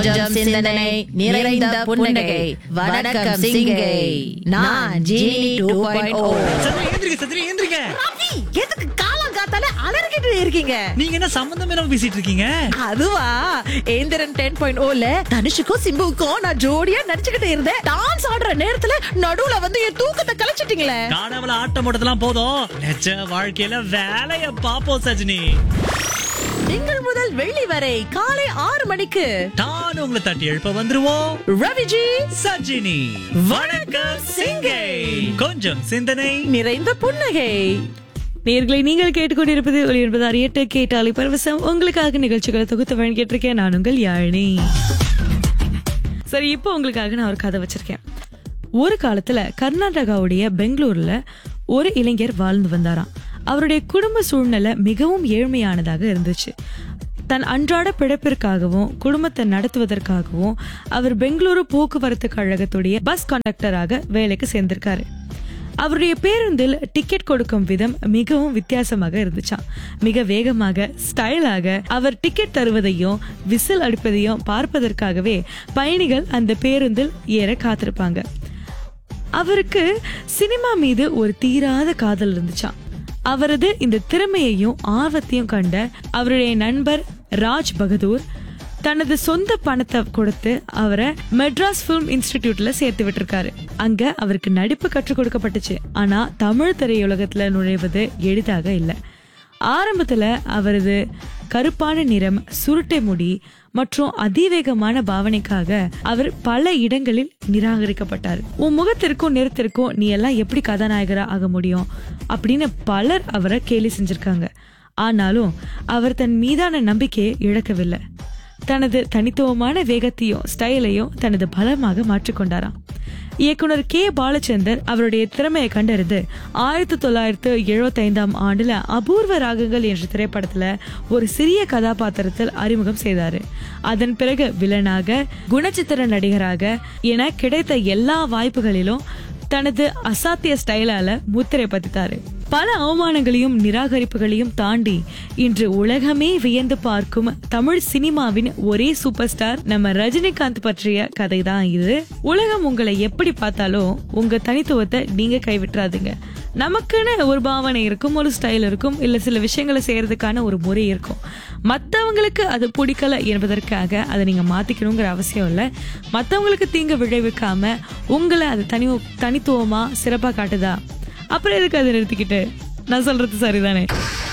கொஞ்சம் சிந்தனை நிறைந்த புன்னகை வணக்கம் சிங்கை நான் ஜீனி டூ பாயிண்ட் ஓ சந்திரி எந்திரிங்க சந்திரி எந்திரிங்க எதுக்கு காலம் காத்தால அலறிக்கிட்டு இருக்கீங்க நீங்க என்ன சம்பந்தம் இல்லாம பேசிட்டு இருக்கீங்க அதுவா ஏந்திரன் டென் பாயிண்ட் ஓல தனுஷுக்கும் சிம்புவுக்கும் நான் ஜோடியா நடிச்சுக்கிட்டு இருந்தேன் டான்ஸ் ஆடுற நேரத்துல நடுவுல வந்து என் தூக்கத்தை கலைச்சிட்டீங்களே காணாமல ஆட்டம் போட்டதெல்லாம் போதும் நிஜ வாழ்க்கையில வேலைய பாப்போம் சஜினி திங்கள் முதல் வெள்ளி வரை காலை ஆறு மணிக்கு நான் உங்களை தட்டி எழுப்ப வந்துருவோம் ரவிஜி சஜினி வணக்கம் சிங்கை கொஞ்சம் சிந்தனை நிறைந்த புன்னகை நேர்களை நீங்கள் கேட்டுக்கொண்டிருப்பது ஒளிபரப்பது அறியட்டு கேட்டாலே பரவசம் உங்களுக்காக நிகழ்ச்சிகளை தொகுத்து வழங்கிட்டு இருக்கேன் நான் உங்கள் யாழினி சரி இப்போ உங்களுக்காக நான் ஒரு கதை வச்சிருக்கேன் ஒரு காலத்துல கர்நாடகாவுடைய பெங்களூர்ல ஒரு இளைஞர் வாழ்ந்து வந்தாராம் அவருடைய குடும்ப சூழ்நிலை மிகவும் ஏழ்மையானதாக இருந்துச்சு தன் அன்றாட பிழைப்பிற்காகவும் குடும்பத்தை நடத்துவதற்காகவும் அவர் பெங்களூரு போக்குவரத்து கழகத்துடைய பஸ் கண்டக்டராக வேலைக்கு சேர்ந்திருக்காரு அவருடைய பேருந்தில் டிக்கெட் கொடுக்கும் விதம் மிகவும் வித்தியாசமாக இருந்துச்சாம் மிக வேகமாக ஸ்டைலாக அவர் டிக்கெட் தருவதையும் விசில் அடிப்பதையும் பார்ப்பதற்காகவே பயணிகள் அந்த பேருந்தில் ஏற காத்திருப்பாங்க அவருக்கு சினிமா மீது ஒரு தீராத காதல் இருந்துச்சாம் அவரது இந்த திறமையையும் ஆர்வத்தையும் கண்ட அவருடைய நண்பர் ராஜ் பகதூர் தனது சொந்த பணத்தை கொடுத்து அவரை மெட்ராஸ் ஃபிலிம் இன்ஸ்டிடியூட்ல சேர்த்து விட்டிருக்காரு அங்க அவருக்கு நடிப்பு கற்றுக் கொடுக்கப்பட்டுச்சு ஆனா தமிழ் திரையுலகத்துல நுழைவது எளிதாக இல்லை ஆரம்பத்துல அவரது கருப்பான நிறம் சுருட்டை முடி மற்றும் அதிவேகமான பாவனைக்காக அவர் பல இடங்களில் நிராகரிக்கப்பட்டார் உன் முகத்திற்கும் நிறத்திற்கும் நீ எல்லாம் எப்படி கதாநாயகரா ஆக முடியும் அப்படின்னு பலர் அவரை கேலி செஞ்சிருக்காங்க ஆனாலும் அவர் தன் மீதான நம்பிக்கையை இழக்கவில்லை தனது தனித்துவமான வேகத்தையும் ஸ்டைலையும் தனது பலமாக மாற்றிக்கொண்டாராம் இயக்குனர் கே பாலச்சந்தர் அவருடைய திறமையை கண்டறிந்து ஆயிரத்தி தொள்ளாயிரத்து எழுபத்தி ஐந்தாம் ஆண்டுல அபூர்வ ராகங்கள் என்ற திரைப்படத்துல ஒரு சிறிய கதாபாத்திரத்தில் அறிமுகம் செய்தாரு அதன் பிறகு வில்லனாக குணச்சித்திர நடிகராக என கிடைத்த எல்லா வாய்ப்புகளிலும் தனது அசாத்திய ஸ்டைலால முத்திரை பதித்தாரு பல அவமானங்களையும் நிராகரிப்புகளையும் தாண்டி இன்று உலகமே வியந்து பார்க்கும் தமிழ் சினிமாவின் ஒரே சூப்பர் ஸ்டார் நம்ம ரஜினிகாந்த் பற்றிய கதை தான் இது உலகம் உங்களை எப்படி பார்த்தாலும் உங்க தனித்துவத்தை நீங்க கைவிட்டுறாதீங்க நமக்குன்னு ஒரு பாவனை இருக்கும் ஒரு ஸ்டைல் இருக்கும் இல்ல சில விஷயங்களை செய்யறதுக்கான ஒரு முறை இருக்கும் மத்தவங்களுக்கு அது பிடிக்கல என்பதற்காக அதை நீங்க மாத்திக்கணுங்கிற அவசியம் இல்லை மத்தவங்களுக்கு தீங்கு விளைவிக்காம உங்களை அது தனி தனித்துவமா சிறப்பா காட்டுதா அப்புறம் எதுக்கு அதை நிறுத்திக்கிட்டு நான் சொல்றது சரிதானே